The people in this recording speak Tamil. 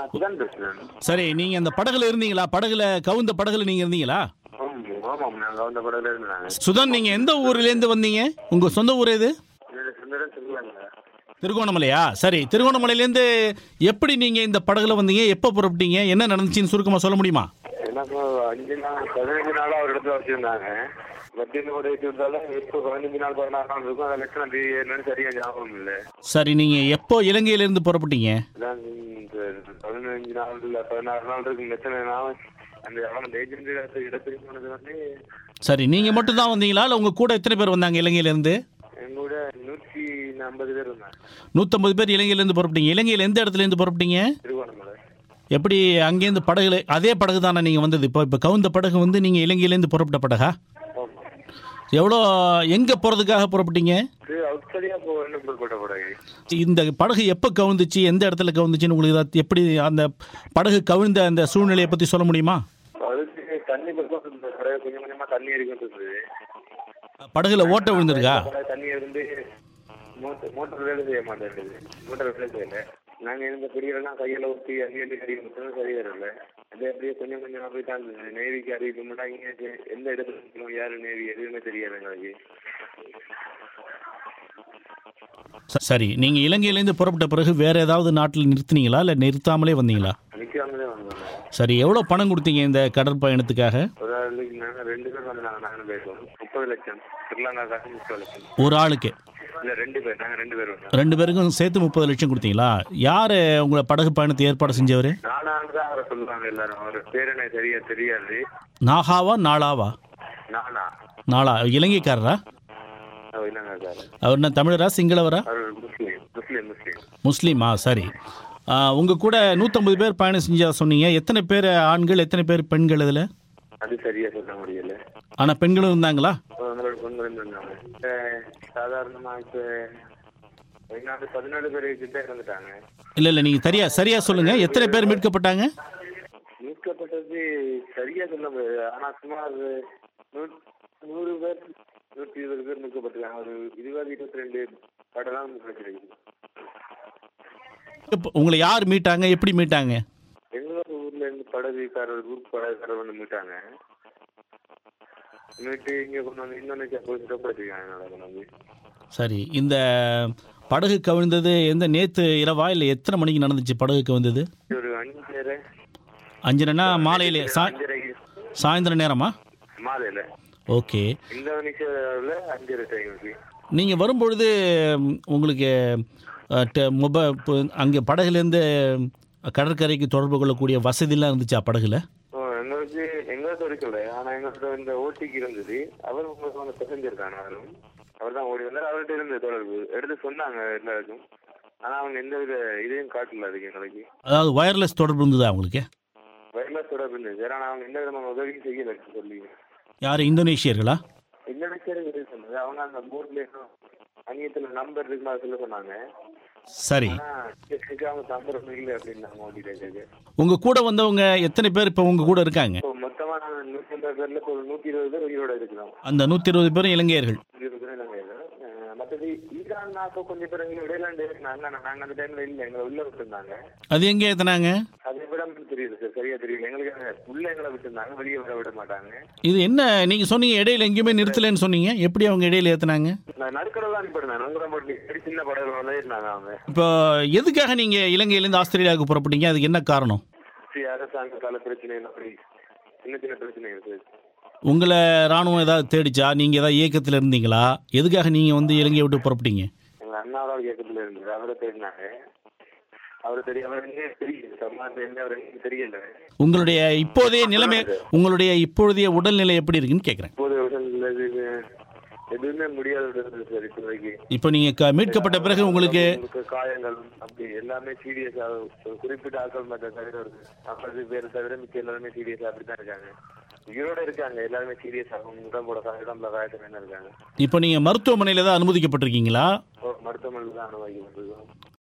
நான் சுதான் பேசுறேன் சரி நீங்க அந்த படகுல இருந்தீங்களா படகுல கவுந்த படகுல நீங்க இருந்தீங்களா ஆமாம் ஆமாம் நாங்கள் வந்த படகுல இருந்தாங்க சுதன் நீங்க எந்த ஊர்ல இருந்து வந்தீங்க உங்க சொந்த ஊர் எது என்னோட சொந்தம் சொல்லுவாங்க திருகோணமலையா சரி திருகோணமலையிலேருந்து எப்படி நீங்க இந்த படகுல வந்தீங்க எப்போ புறப்பட்டீங்க என்ன நடந்துச்சுன்னு சுருக்கமா சொல்ல முடியுமா எனக்கு அஞ்சு நாள் பதினஞ்சு நாளா ஒரு இடத்துல வச்சிருந்தாங்க மத்தியம் கூட வச்சிருந்தாலும் இப்போ பதினஞ்சு நாள் பதினாறு நாள் இருக்கும் அதை லட்சம் அது என்னன்னு சரியா ஞாபகம் இல்லை சரி நீங்க எப்போ இலங்கையிலேருந்து புறப்பட்டீங்க அதான் இந்த பதினஞ்சு நாள் இல்லை பதினாறு நாள் இருக்கு லட்சம் நான் அந்த அவன் ஏஜென்ட் இடத்துக்கு போனது வந்து சரி நீங்க மட்டும் தான் வந்தீங்களா இல்லை உங்க கூட எத்தனை பேர் வந்தாங்க இலங்கையிலேருந்து எங்க கூட நூற்றி ஐம்பது பேர் இருந்தாங்க நூற்றம்பது பேர் இலங்கையிலேருந்து புறப்பட்டீங்க இலங்கையில் எந்த இடத்துல இருந்து புறப்பட்டீங்க திருவண்ணாமலை எப்படி அங்கேருந்து படகுல அதே படகு தானே நீங்கள் வந்தது இப்போ இப்போ கவுந்த படகு வந்து நீங்கள் இலங்கையிலேருந்து புறப்பட்ட படகா ஆமாம் எவ்வளோ எங்கே போகிறதுக்காக புறப்பட்டீங்க இது அவுஸ்திரேலியா போகணும் புறப்பட்ட படகு இந்த படகு எப்போ கவுந்துச்சு எந்த இடத்துல கவுந்துச்சுன்னு உங்களுக்கு ஏதாவது எப்படி அந்த படகு கவிழ்ந்த அந்த சூழ்நிலையை பற்றி சொல்ல முடியுமா அதுக்கு தண்ணி பக்கம் இந்த படகு கொஞ்சம் கொஞ்சமா தண்ணி இருக்கின்றது படகுல ஓட்ட விழுந்திருக்கா தண்ணி இருந்து மோட்டர் மோட்டர் வேலை செய்ய மாட்டேங்குது மோட்டர் வேலை செய்யல நாங்க இருந்த குடியெல்லாம் கையில ஊற்றி அள்ளி அள்ளி கறி மட்டும் சரி வரல அது அப்படியே கொஞ்சம் கொஞ்சம் அப்படி தான் இருந்தது நேவிக்கு அறிவிக்க மாட்டாங்க எந்த இடத்துல இருக்கணும் யாரு நேவி எதுவுமே தெரியாது எங்களுக்கு ச- சரி நீங்கள் இலங்கையிலேருந்து புறப்பட்ட பிறகு வேறு ஏதாவது நாட்டில் நிறுத்துனீங்களா இல்லை நிறுத்தாமலே வந்தீங்களா நிக்காமலே வந்தோம் சரி எவ்வளோ பணம் கொடுத்தீங்க இந்த கடற்பயணத்துக்காக ஒரு ஆளுக்கு நாங்க ரெண்டு பேர் வந்து நாங்க நானும் பேசுவோம் முப்பது லட்சம் ஸ்ரீலங்கா காசு முப்பது லட்சம் ஒரு ஆளுக்கு இல்ல ரெண்டு பேர் நாங்க ரெண்டு பேர் வந்தோம் ரெண்டு பேருக்கும் சேர்த்து முப்பது லட்சம் கொடுத்தீங்களா யார் உங்களை படகு பயணத்தை ஏற்பாடு செஞ்சவர் நானான்னு தான் அவரை சொல்லுவாங்க எல்லாரும் அவர் பேர் எனக்கு சரியா தெரியாது நாகாவா நாளாவா நானா நாளா இலங்கைக்காரரா அவர் என்னங்க சார் அவர் என்ன தமிழரா சிங்களவரா அவர் முஸ்லீம் முஸ்லீம் முஸ்லீம் முஸ்லீமா சரி ஆ, உங்க கூட நூற்றம்பது பேர் பயணம் செஞ்சா சொன்னீங்க எத்தனை பேர் ஆண்கள் எத்தனை பேர் பெண்கள் இதில் அது சரியா சொல்ல முடியல ஆனால் பெண்களும் இருந்தாங்களா அவங்களோட பொண்ணு இருந்தாங்க அஹ் சாதாரணமா இப்ப பதினாலு பதினாலு பேர் கிட்ட இறந்துட்டாங்க இல்லை இல்லை நீங்கள் சரியா சரியா சொல்லுங்க எத்தனை பேர் மீட்கப்பட்டாங்க மீட்கப்பட்டது சரியா சொல்ல முடியாது ஆனா சுமார் நூ- நூறு பேர் நூற்றி இருபது பேர் மீட்கப்பட்டிருக்காங்க ஒரு இருபது இருபத்தி ரெண்டு படம்லாம் கிடைச்சிருக்கு இப்போ உங்களை யார் மீட்டாங்க எப்படி மீட்டாங்க எங்களோட ஊர்ல இருந்து படகுக்காரர் குரூப் படகுக்காரர் வந்து மீட்டாங்க மீட்டு இங்க கொண்டு வந்து இந்தோனேஷியா போய் சிறப்படுத்திருக்காங்க எங்களை கொண்டு வந்து சரி இந்த படகு கவிழ்ந்தது எந்த நேற்று இரவா இல்லை எத்தனை மணிக்கு நடந்துச்சு படகு கவிழ்ந்தது ஒரு அஞ்சரை அஞ்சரைனா மாலையிலே சா அஞ்சரைக்கு சாயந்தரம் நேரமா மாலையில ஓகே இந்தோனேஷியாவில் அஞ்சரை டைமுக்கு நீங்கள் வரும்பொழுது ம், உங்களுக்கு மொபைல் அங்கே படகுலேருந்து கடற்கரைக்கு தொடர்பு கொள்ளக்கூடிய வசதிலாம் இருந்துச்சா படகுல ஓ, எங்களுக்கு எங்களுக்கு இருக்கல ஆனா எங்களோட இந்த ஓட்டிக்கு இருந்தது அவர் உங்களுக்கு வந்து பேசஞ்சர் தானே அவரும் அவர் தான் ஓடி வந்தார் அவர்கிட்ட இருந்தது தொடர்பு எடுத்து சொன்னாங்க எல்லாருக்கும் ஆனா அவங்க எந்த வித இதையும் காட்டல அதுக்கு எங்களுக்கு அதாவது வயர்லெஸ் தொடர்பு இருந்ததா உங்களுக்கு வயர்லெஸ் தொடர்பு இருந்துச்சு ஆனா அவங்க எந்த விதமான உதவியும் செய்யல சொல்லி யார் இந்தோனேஷியர்களா இந்தோனேஷியா சொன்னது அவங்க அந்த போட்ல அந்நியத்துல நம்பர் இருக்குன்னு அதை சொல்ல சொன்னாங்க சரி ஆனா எனக்கு அவங்க நம்பர் ஒன்றும் இல்லை அப்படின்னு நாங்க ஓட்டிட்டு உங்கள் கூட வந்தவங்க எத்தனை பேர் இப்போ உங்கள் கூட இருக்காங்க இப்போ மொத்தமா நாங்க நூத்தி ஐம்பது பேர்ல இப்போ ஒரு நூத்தி இருபது பேர் உயிரோட இருக்கிறோம் அந்த நூற்றி இருபது பேரும் இலங்கையர்கள் இருபது பேர் நாங்க இருக்கிறோம். அஹ் மத்தது ஈரான் நாக்க கொஞ்சம் பேர் எங்க இடையில இருந்தாங்க ஆனா நாங்க அந்த டைம்ல இல்ல எங்களை உள்ள விட்டுருந்தாங்க அது எங்கே ஏற்றினாங்க அது விட தெரியுது சார் சரியா தெரியல எங்களுக்கு அங்க உள்ள எங்களை விட்டுருந்தாங்க வெளியே விட விட மாட்டாங்க இது என்ன நீங்கள் சொன்னீங்க இடையில எங்கேயுமே நிறுத்தலைன்னு சொன்னீங்க எப்படி அவங்க இடையில ஏற்றுனாங்க நான் நடுக்கடல் தான் அனுப்பிடுறேன் நங்குற மட்டும் சின்ன படகு வந்து இருந்தாங்க அவங்க இப்போ எதுக்காக நீங்கள் இலங்கையிலேருந்து ஆஸ்திரேலியாவுக்கு புறப்பட்டீங்க அதுக்கு என்ன காரணம் சரி, அரசாங்க கால பிரச்சனை அப்படி சின்ன சின்ன பிரச்சனை இருக்கு உங்களை ராணுவம் ஏதாவது தேடிச்சா நீங்கள் ஏதாவது இயக்கத்தில் இருந்தீங்களா எதுக்காக நீங்கள் வந்து இலங்கையை விட்டு புறப்பட்டீங்க எங்க அண்ணாவோட இயக்கத்துல இருந்தது அவரை தெரிஞ்சாங்க அவரை தெரிய அவர் என்ன தெரியல சம்மாந்த என்ன அவர் எனக்கு தெரியல உங்களுடைய இப்போதைய நிலைமை உங்களுடைய இப்பொழுதைய உடல்நிலை எப்படி இருக்குன்னு கேட்குறேன் இப்போது வருஷத்துல இது எதுவுமே முடியாத இருந்தது சார் இப்போதைக்கு இப்போ நீங்கள் க மீட்கப்பட்ட பிறகு உங்களுக்கு உங்களுக்கு காயங்கள் அப்படி எல்லாமே சீரியஸா ஒரு குறிப்பிட்ட ஆட்கள் மட்டும் தவிர ஒரு ஐம்பது பேர் தவிர மிச்ச எல்லாருமே சீரியஸா அப்படித்தான் இருக்காங்க உயிரோட இருக்காங்க எல்லாருமே சீரியஸா உடம்போட உடம்புல காயத்துல இருக்காங்க இப்போ நீங்கள் மருத்துவமனையில் தான் அனுமதிக்கப்பட்டிருக்கீங்களா மருத்துவமனையில் தான் அனுபவிக்கப்பட்டிருக்கோம்